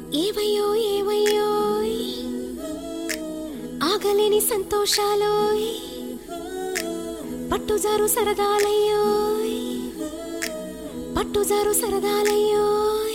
ఏవయ్యో ఏవయ్యో ఆగలేని సంతోషాలో పట్టుజారు సరదాలయ్యో పట్టుజారు సరదాలయ్యో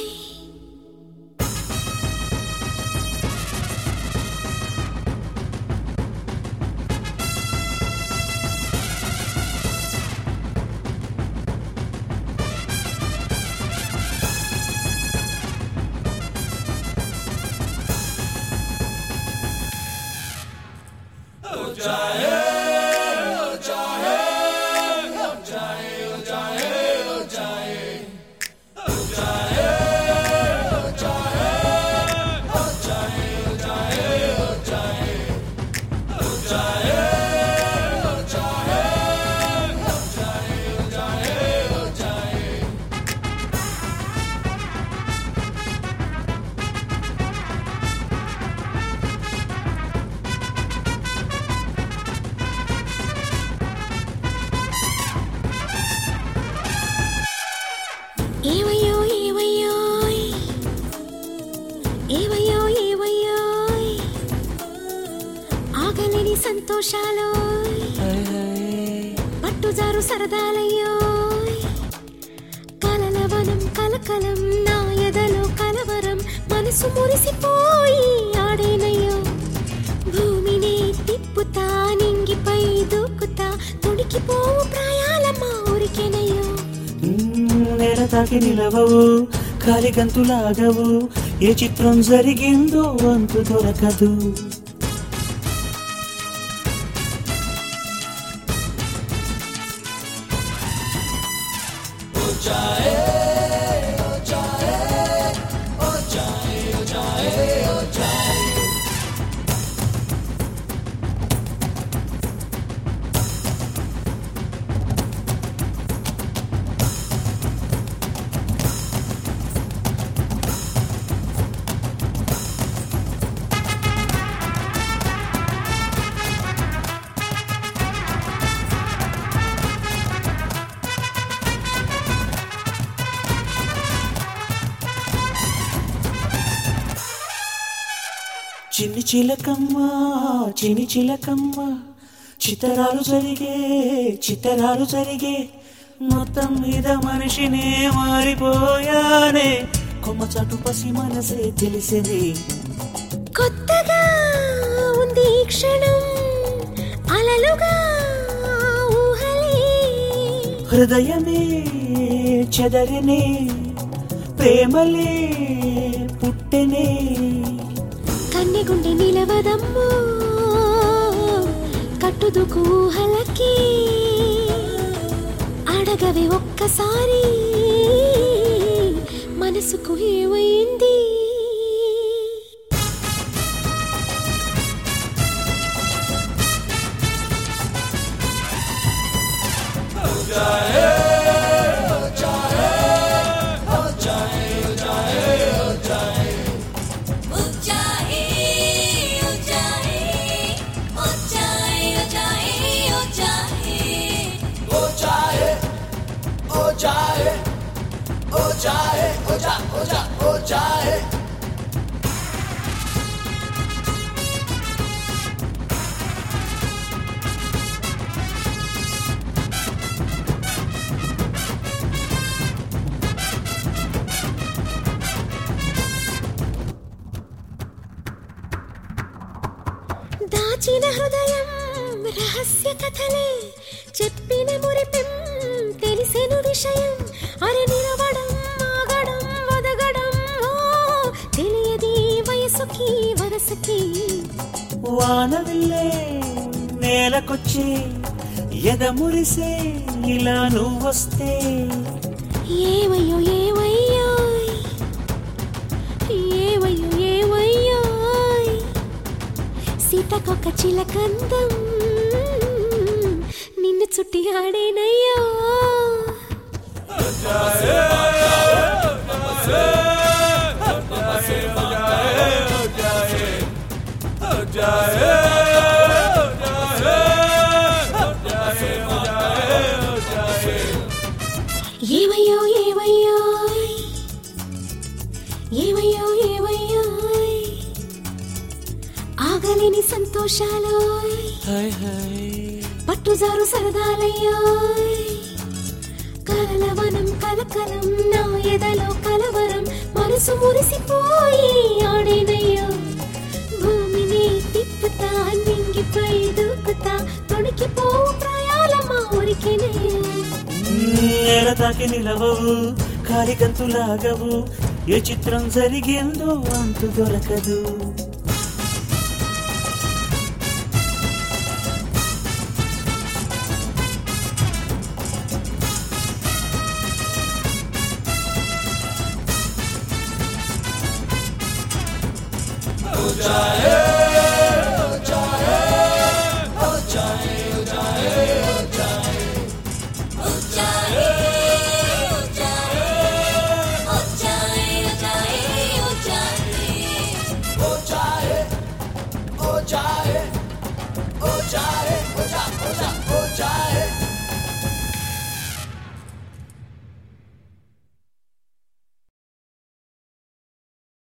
ఏవయ్యో ఏవయ్యో ఏవయ్యో ఏవయ్యో ఆగలేని సంతోషాలో పట్టుజారు సరదాలయ్యో కలలవనం కలకలం నా ఎదలో కలవరం మనసు మురిసిపోయి ఆడేనయ్యో భూమిని తిప్పుతా నింగిపై దూకుతా తుడికిపోవు ప్రాయాలమ్మా ఊరికేనయ్యో నెల తాకి నిలవవు కాలి గంతులాగవు ఏ చిత్రం జరిగిందో అంతు దొరకదు చిన్ని చిలకమ్మ చిన్ని చిలకమ్మ చిత్తరాలు జరిగే చిత్తరాలు జరిగే మొత్తం మీద మనిషినే మారిపోయానే కొమ్మ చాటు పసి మనసే తెలిసేది కొత్తగా ఉంది ఈ క్షణం అలలుగా ఊహలే హృదయమే చెదరనే ప్రేమలే పుట్టెనే కన్నె గుండె నిలవదమ్మో కట్టుదుకు ఊహలకి అడగవే ఒక్కసారి మనసుకు ఏమైంది ऊंचाई ऊंचाई ऊंचाई ऊंचाई ऊंचाई దాచిన హృదయం రహస్య కథలే చెప్పిన మురిపెం తెలిసెను విషయం అరే నిలవడం ఆగడం వదగడం ఓ తెలియది వయసుకి వరసకి వానవిల్లే నేలకొచ్చి ఎదమురిసే ఇలా నువ్వొస్తే ఏవయ్యో ఏవయ్యో ఏవయ్యో ఏవయ్యో సీతకొక చిలకందం నిన్ను చుట్టి ఆడేనయ్యో ఏవయ్యో ఏవయ్యో ఏవయ్యో ఏవయ్యో ఆగలేని సంతోషాలు హాయ్ హాయ్ పట్టుజారు సరదాలయ్యో కలలవనం కలకలం నా ఎదలో కలవరం మనసు మురిసిపోయి ఆడేనయ్యో భూమిని తిప్పుతా నింగిపై దూకుతా తొణికిపో ప్రాయాలమ్మా ఊరికేనయ్యో నేల తాకి నిలవవు కాలి గంతులాగవు ఏ చిత్రం జరిగిందో అంతు దొరకదు ऊंचाई